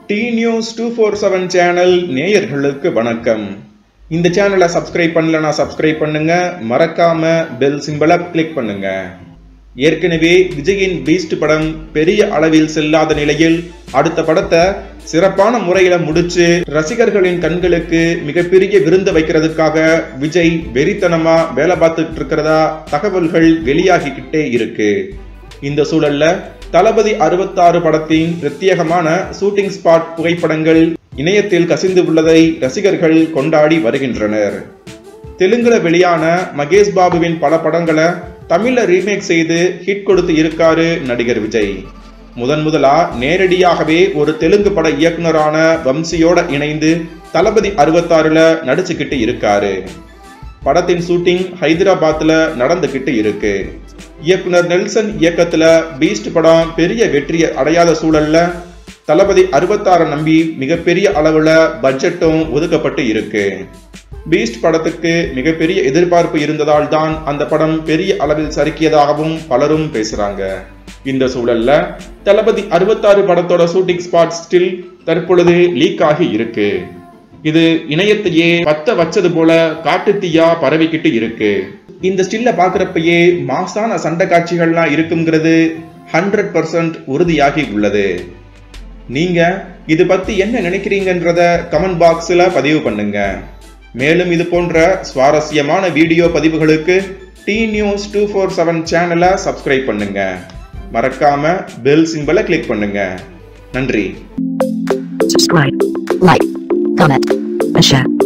D news two four seven channel நேயர்களுக்கு வணக்கம் இந்த சேனலை சப்ஸ்கிரைப் பண்ணலனா சப்ஸ்கிரைப் பண்ணுங்க மறக்காம பெல் சிம்பலை கிளிக் பண்ணுங்க ஏற்கனவே விஜயின் பீஸ்ட் படம் பெரிய அளவில் செல்லாத நிலையில் அடுத்த படத்தை சிறப்பான முறையில முடிச்சு ரசிகர்களின் கண்களுக்கு மிகப்பெரிய விருந்து வைக்கிறதுக்காக விஜய் வெறித்தனமா வேலை பார்த்துட்டு இருக்கிறதா தகவல்கள் வெளியாகிக்கிட்டே இருக்கு இந்த சூழல்ல தளபதி அறுபத்தாறு படத்தின் பிரத்யேகமான ஷூட்டிங் ஸ்பாட் புகைப்படங்கள் இணையத்தில் கசிந்து உள்ளதை ரசிகர்கள் கொண்டாடி வருகின்றனர் தெலுங்குல வெளியான மகேஷ் பாபுவின் பல படங்களை தமிழ்ல ரீமேக் செய்து ஹிட் கொடுத்து இருக்காரு நடிகர் விஜய் முதன் முதலா நேரடியாகவே ஒரு தெலுங்கு பட இயக்குனரான வம்சியோட இணைந்து தளபதி அறுபத்தாறுல நடிச்சுக்கிட்டு இருக்காரு படத்தின் ஷூட்டிங் ஹைதராபாத்ல நடந்துகிட்டு இருக்கு இயக்குனர் நெல்சன் இயக்கத்துல பீஸ்ட் படம் பெரிய வெற்றியை அடையாத சூழல்ல தளபதி அறுபத்தாறு நம்பி மிகப்பெரிய அளவுல பட்ஜெட்டும் ஒதுக்கப்பட்டு இருக்கு பீஸ்ட் படத்துக்கு மிகப்பெரிய எதிர்பார்ப்பு இருந்ததால் தான் அந்த படம் பெரிய அளவில் சறுக்கியதாகவும் பலரும் பேசுறாங்க இந்த சூழல்ல தளபதி அறுபத்தாறு படத்தோட ஷூட்டிங் ஸ்பாட் ஸ்டில் தற்பொழுது லீக் ஆகி இருக்கு இது இணையத்தையே பத்த வச்சது போல காட்டுத்தீயா பரவிக்கிட்டு இருக்கு இந்த ஸ்டில்ல பாக்குறப்பயே மாசான சண்டை காட்சிகள்லாம் இருக்குங்கிறது ஹண்ட்ரட் பர்சன்ட் உறுதியாகி உள்ளது நீங்க இது பத்தி என்ன நினைக்கிறீங்கன்றத கமெண்ட் பாக்ஸ்ல பதிவு பண்ணுங்க மேலும் இது போன்ற சுவாரஸ்யமான வீடியோ பதிவுகளுக்கு T news two four seven சேனலை சப்ஸ்கிரைப் பண்ணுங்க மறக்காம பெல் சிம்பலை கிளிக் பண்ணுங்க நன்றி subscribe, like, comment, and share.